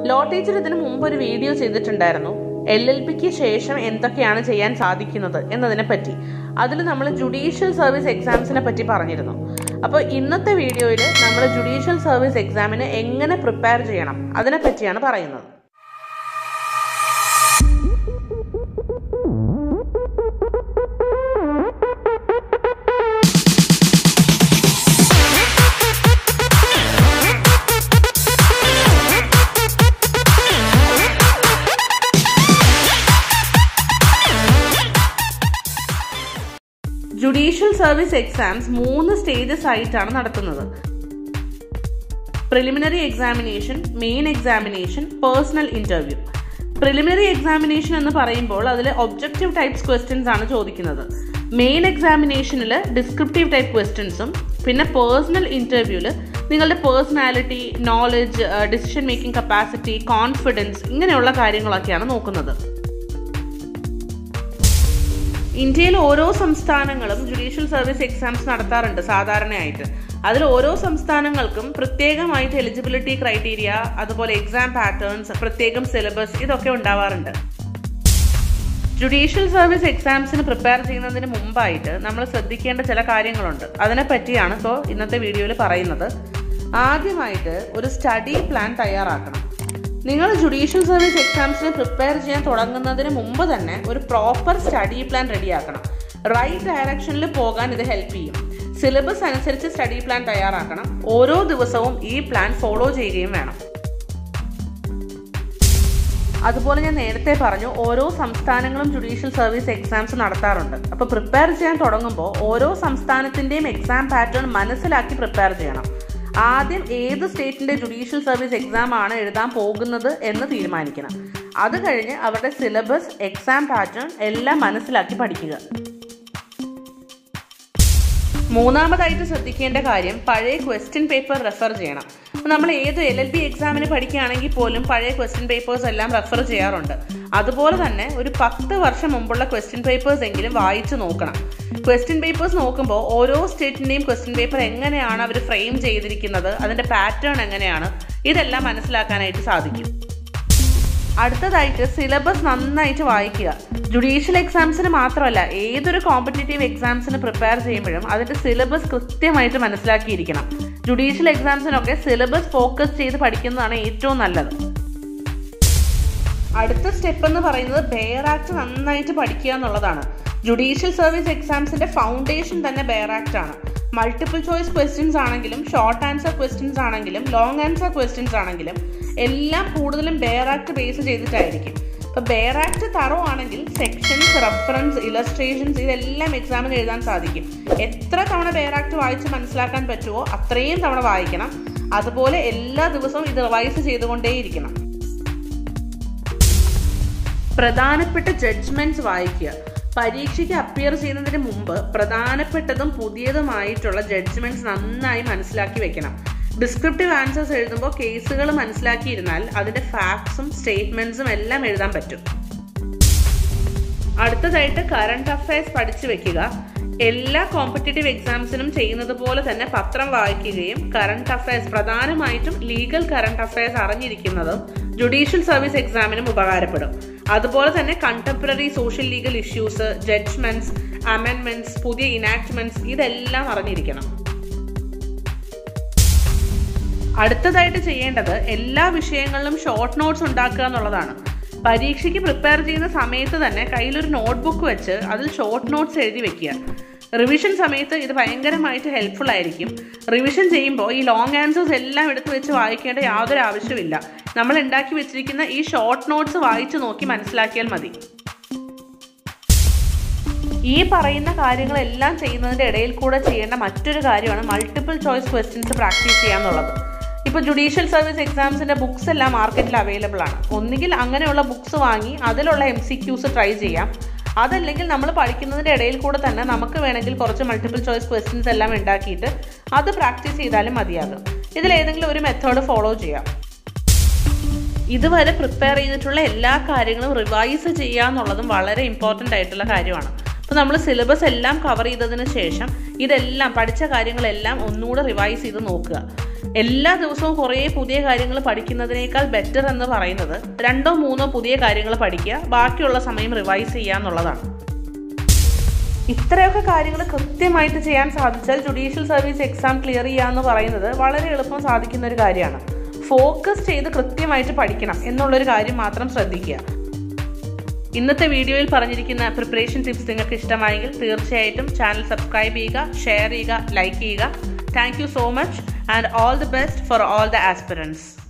law teacher ഇതിനു മുമ്പ് ഒരു വീഡിയോ ചെയ്തിട്ടുണ്ടായിരുന്നു എൽ എൽ പിക്ക് ശേഷം എന്തൊക്കെയാണ് ചെയ്യാൻ സാധിക്കുന്നത് എന്നതിനെ പറ്റി അതിൽ നമ്മൾ ജുഡീഷ്യൽ സർവീസ് എക്സാംസിനെ പറ്റി പറഞ്ഞിരുന്നു അപ്പോൾ ഇന്നത്തെ വീഡിയോയിൽ നമ്മൾ ജുഡീഷ്യൽ സർവീസ് എക്സാമിന് എങ്ങനെ പ്രിപ്പയർ ചെയ്യണം അതിനെ പറ്റിയാണ് പറയുന്നത് ജുഡീഷ്യൽ സർവീസ് എക്സാംസ് മൂന്ന് സ്റ്റേജസ് ആയിട്ടാണ് നടത്തുന്നത് preliminary examination main examination personal interview preliminary examination എന്ന് പറയുമ്പോൾ അതിൽ ഒബ്ജക്റ്റീവ് ടൈപ്സ് ക്വസ്റ്റ്യൻസ് ആണ് ചോദിക്കുന്നത് മെയിൻ എക്സാമിനേഷനിൽ ഡിസ്ക്രിപ്റ്റീവ് ടൈപ്പ് ക്വസ്റ്റ്യൻസും പിന്നെ പേഴ്സണൽ ഇന്റർവ്യൂവിൽ നിങ്ങളുടെ personality knowledge decision making capacity confidence ഇങ്ങനെയുള്ള കാര്യങ്ങളൊക്കെയാണ് നോക്കുന്നത് ഇന്ത്യയിൽ ഓരോ സംസ്ഥാനങ്ങളും ജുഡീഷ്യൽ സർവീസ് എക്സാംസ് നടത്താറുണ്ട് സാധാരണയായിട്ട് അതിൽ ഓരോ സംസ്ഥാനങ്ങൾക്കും പ്രത്യേകമായിട്ട് എലിജിബിലിറ്റി ക്രൈറ്റീരിയ അതുപോലെ എക്സാം പാറ്റേൺസ് പ്രത്യേകം സിലബസ് ഇതൊക്കെ ഉണ്ടാവാറുണ്ട് ജുഡീഷ്യൽ സർവീസ് എക്സാംസിന് പ്രിപ്പയർ ചെയ്യുന്നതിന് മുമ്പായിട്ട് നമ്മൾ ശ്രദ്ധിക്കേണ്ട ചില കാര്യങ്ങളുണ്ട് അതിനെ പറ്റിയാണ് ഇപ്പോൾ ഇന്നത്തെ വീഡിയോയിൽ പറയുന്നത് ആദ്യമായിട്ട് ഒരു സ്റ്റഡി പ്ലാൻ തയ്യാറാക്കണം നിങ്ങൾ ജുഡീഷ്യൽ സർവീസ് എക്സാംസിന് പ്രിപ്പയർ ചെയ്യാൻ തുടങ്ങുന്നതിന് മുമ്പ് തന്നെ ഒരു പ്രോപ്പർ സ്റ്റഡി പ്ലാൻ റെഡിയാക്കണം റൈറ്റ് ഡയറക്ഷനിൽ പോകാൻ ഇത് ഹെൽപ്പ് ചെയ്യും സിലബസ് അനുസരിച്ച് സ്റ്റഡി പ്ലാൻ തയ്യാറാക്കണം ഓരോ ദിവസവും ഈ പ്ലാൻ ഫോളോ ചെയ്യുകയും വേണം അതുപോലെ ഞാൻ നേരത്തെ പറഞ്ഞു ഓരോ സംസ്ഥാനങ്ങളും ജുഡീഷ്യൽ സർവീസ് എക്സാംസ് നടത്താറുണ്ട് അപ്പോൾ പ്രിപ്പയർ ചെയ്യാൻ തുടങ്ങുമ്പോൾ ഓരോ സംസ്ഥാനത്തിൻ്റെയും എക്സാം പാറ്റേൺ മനസ്സിലാക്കി പ്രിപ്പയർ ചെയ്യണം ആദ്യം ഏത് സ്റ്റേറ്റിന്റെ ജുഡീഷ്യൽ സർവീസ് എക്സാം ആണ് എഴുതാൻ പോകുന്നത് എന്ന് തീരുമാനിക്കണം അത് കഴിഞ്ഞ് അവരുടെ സിലബസ് എക്സാം പാറ്റേൺ എല്ലാം മനസ്സിലാക്കി പഠിക്കുക മൂന്നാമതായിട്ട് ശ്രദ്ധിക്കേണ്ട കാര്യം പഴയ ക്വസ്റ്റ്യൻ പേപ്പർ റെഫർ ചെയ്യണം നമ്മൾ ഏത് എൽ എൽ ബി എക്സാമിന് പഠിക്കുകയാണെങ്കിൽ പോലും പഴയ ക്വസ്റ്റ്യൻ പേപ്പേഴ്സ് എല്ലാം റെഫർ ചെയ്യാറുണ്ട് അതുപോലെ തന്നെ ഒരു പത്ത് വർഷം മുമ്പുള്ള ക്വസ്റ്റ്യൻ പേപ്പേഴ്സ് എങ്കിലും വായിച്ചു നോക്കണം ക്വസ്റ്റ്യൻ പേപ്പേഴ്സ് നോക്കുമ്പോൾ ഓരോ സ്റ്റേറ്റിൻ്റെയും ക്വസ്റ്റ്യൻ പേപ്പർ എങ്ങനെയാണ് അവർ ഫ്രെയിം ചെയ്തിരിക്കുന്നത് അതിൻ്റെ പാറ്റേൺ എങ്ങനെയാണ് ഇതെല്ലാം മനസ്സിലാക്കാനായിട്ട് സാധിക്കും അടുത്തതായിട്ട് സിലബസ് നന്നായിട്ട് വായിക്കുക ജുഡീഷ്യൽ എക്സാംസിന് മാത്രമല്ല ഏതൊരു കോമ്പറ്റേറ്റീവ് എക്സാംസിന് പ്രിപ്പയർ ചെയ്യുമ്പോഴും അതിന്റെ സിലബസ് കൃത്യമായിട്ട് മനസ്സിലാക്കിയിരിക്കണം ജുഡീഷ്യൽ എക്സാംസിനൊക്കെ സിലബസ് ഫോക്കസ് ചെയ്ത് പഠിക്കുന്നതാണ് ഏറ്റവും നല്ലത് അടുത്ത സ്റ്റെപ്പ് എന്ന് പറയുന്നത് ബെയർ ആക്ട് നന്നായിട്ട് പഠിക്കുക എന്നുള്ളതാണ് ജുഡീഷ്യൽ സർവീസ് എക്സാംസിന്റെ ഫൗണ്ടേഷൻ തന്നെ ബെയർ ആക്ട് ആണ് മൾട്ടിപ്പിൾ ചോയ്സ് ക്വസ്റ്റ്യൻസ് ആണെങ്കിലും ഷോർട്ട് ആൻസർ ക്വസ്റ്റ്യൻസ് ആണെങ്കിലും ലോങ് ആൻസർ ക്വസ്റ്റ്യൻസ് ആണെങ്കിലും എല്ലാം കൂടുതലും ബെയർ ആക്ട് ബേസ് ചെയ്തിട്ടായിരിക്കും ഇപ്പൊ ബെയർ ആക്ട് തറോ ആണെങ്കിൽ സെക്ഷൻസ് റെഫറൻസ് ഇലസ്ട്രേഷൻസ് ഇതെല്ലാം എക്സാമിന് എഴുതാൻ സാധിക്കും എത്ര തവണ ബെയർ ആക്ട് വായിച്ച് മനസ്സിലാക്കാൻ പറ്റുമോ അത്രയും തവണ വായിക്കണം അതുപോലെ എല്ലാ ദിവസവും ഇത് റിവൈസ് ചെയ്തുകൊണ്ടേയിരിക്കണം പ്രധാനപ്പെട്ട ജഡ്ജ്മെന്റ്സ് വായിക്കുക പരീക്ഷയ്ക്ക് അപ്പിയർ ചെയ്യുന്നതിന് മുമ്പ് പ്രധാനപ്പെട്ടതും പുതിയതുമായിട്ടുള്ള ജഡ്ജ്മെന്റ്സ് നന്നായി മനസ്സിലാക്കി വെക്കണം ഡിസ്ക്രിപ്റ്റീവ് ആൻസേഴ്സ് എഴുതുമ്പോൾ കേസുകൾ മനസ്സിലാക്കിയിരുന്നാൽ അതിന്റെ ഫാക്ട്സും സ്റ്റേറ്റ്മെന്റ്സും എല്ലാം എഴുതാൻ പറ്റും അടുത്തതായിട്ട് കറണ്ട് അഫയേഴ്സ് പഠിച്ചു വെക്കുക എല്ലാ കോമ്പറ്റേറ്റീവ് എക്സാംസിനും ചെയ്യുന്നത് പോലെ തന്നെ പത്രം വായിക്കുകയും കറണ്ട് അഫയേഴ്സ് പ്രധാനമായിട്ടും ലീഗൽ കറണ്ട് അഫയേഴ്സ് അറിഞ്ഞിരിക്കുന്നതും ജുഡീഷ്യൽ സർവീസ് എക്സാമിനും ഉപകാരപ്പെടും അതുപോലെ തന്നെ contemporary social legal issues judgments അമെൻമെന്റ്സ് പുതിയ ഇനാക്ട്മെന്റ്സ് ഇതെല്ലാം അറിഞ്ഞിരിക്കണം അടുത്തതായിട്ട് ചെയ്യേണ്ടത് എല്ലാ വിഷയങ്ങളിലും ഷോർട്ട് നോട്ട്സ് ഉണ്ടാക്കുക എന്നുള്ളതാണ് പരീക്ഷയ്ക്ക് പ്രിപ്പയർ ചെയ്യുന്ന സമയത്ത് തന്നെ കയ്യിലൊരു നോട്ട്ബുക്ക് വെച്ച് അതിൽ ഷോർട്ട് നോട്ട്സ് എഴുതി വെക്കുക റിവിഷൻ സമയത്ത് ഇത് ഭയങ്കരമായിട്ട് ഹെൽപ്ഫുൾ ആയിരിക്കും റിവിഷൻ ചെയ്യുമ്പോൾ ഈ ലോങ് ആൻസേഴ്സ് എല്ലാം എടുത്തു വെച്ച് വായിക്കേണ്ട യാതൊരു ആവശ്യമില്ല നമ്മൾ ഉണ്ടാക്കി വെച്ചിരിക്കുന്ന ഈ ഷോർട്ട് നോട്ട്സ് വായിച്ചു നോക്കി മനസ്സിലാക്കിയാൽ മതി ഈ പറയുന്ന കാര്യങ്ങളെല്ലാം ചെയ്യുന്നതിൻ്റെ ഇടയിൽ കൂടെ ചെയ്യേണ്ട മറ്റൊരു കാര്യമാണ് മൾട്ടിപ്പിൾ ചോയ്സ് ക്വസ്റ്റ്യൻസ് പ്രാക്ടീസ് ചെയ്യാന്നുള്ളത് ഇപ്പോൾ ജുഡീഷ്യൽ സർവീസ് എക്സാംസിന്റെ ബുക്സ് എല്ലാം മാർക്കറ്റിൽ അവൈലബിൾ ആണ് ഒന്നുകിൽ അങ്ങനെയുള്ള ബുക്സ് വാങ്ങി അതിലുള്ള എം സി ക്യൂസ് ട്രൈ ചെയ്യാം അതല്ലെങ്കിൽ നമ്മൾ പഠിക്കുന്നതിൻ്റെ ഇടയിൽ കൂടെ തന്നെ നമുക്ക് വേണമെങ്കിൽ കുറച്ച് മൾട്ടിപ്പിൾ ചോയ്സ് ക്വസ്റ്റ്യൻസ് എല്ലാം ഉണ്ടാക്കിയിട്ട് അത് പ്രാക്ടീസ് ചെയ്താലും മതിയാകും ഇതിൽ ഏതെങ്കിലും ഒരു മെത്തേഡ് ഫോളോ ചെയ്യാം ഇതുവരെ പ്രിപ്പയർ ചെയ്തിട്ടുള്ള എല്ലാ കാര്യങ്ങളും റിവൈസ് ചെയ്യുക എന്നുള്ളതും വളരെ ഇമ്പോർട്ടൻ്റ് ആയിട്ടുള്ള കാര്യമാണ് അപ്പോൾ നമ്മൾ സിലബസ് എല്ലാം കവർ ചെയ്തതിന് ശേഷം ഇതെല്ലാം പഠിച്ച കാര്യങ്ങളെല്ലാം ഒന്നുകൂടെ റിവൈസ് ചെയ്ത് നോക്കുക എല്ലാ ദിവസവും കുറേ പുതിയ കാര്യങ്ങൾ പഠിക്കുന്നതിനേക്കാൾ ബെറ്റർ എന്ന് പറയുന്നത് രണ്ടോ മൂന്നോ പുതിയ കാര്യങ്ങൾ പഠിക്കുക ബാക്കിയുള്ള സമയം റിവൈസ് ചെയ്യുക എന്നുള്ളതാണ് ഇത്രയൊക്കെ കാര്യങ്ങൾ കൃത്യമായിട്ട് ചെയ്യാൻ സാധിച്ചാൽ ജുഡീഷ്യൽ സർവീസ് എക്സാം ക്ലിയർ ചെയ്യുക എന്ന് പറയുന്നത് വളരെ എളുപ്പം സാധിക്കുന്ന ഒരു കാര്യമാണ് ഫോക്കസ് ചെയ്ത് കൃത്യമായിട്ട് പഠിക്കണം എന്നുള്ളൊരു കാര്യം മാത്രം ശ്രദ്ധിക്കുക ഇന്നത്തെ വീഡിയോയിൽ പറഞ്ഞിരിക്കുന്ന പ്രിപ്പറേഷൻ ടിപ്സ് നിങ്ങൾക്ക് ഇഷ്ടമായെങ്കിൽ തീർച്ചയായിട്ടും ചാനൽ സബ്സ്ക്രൈബ് ചെയ്യുക ഷെയർ ചെയ്യുക ലൈക്ക് ചെയ്യുക thank you so much and all the best for all the aspirants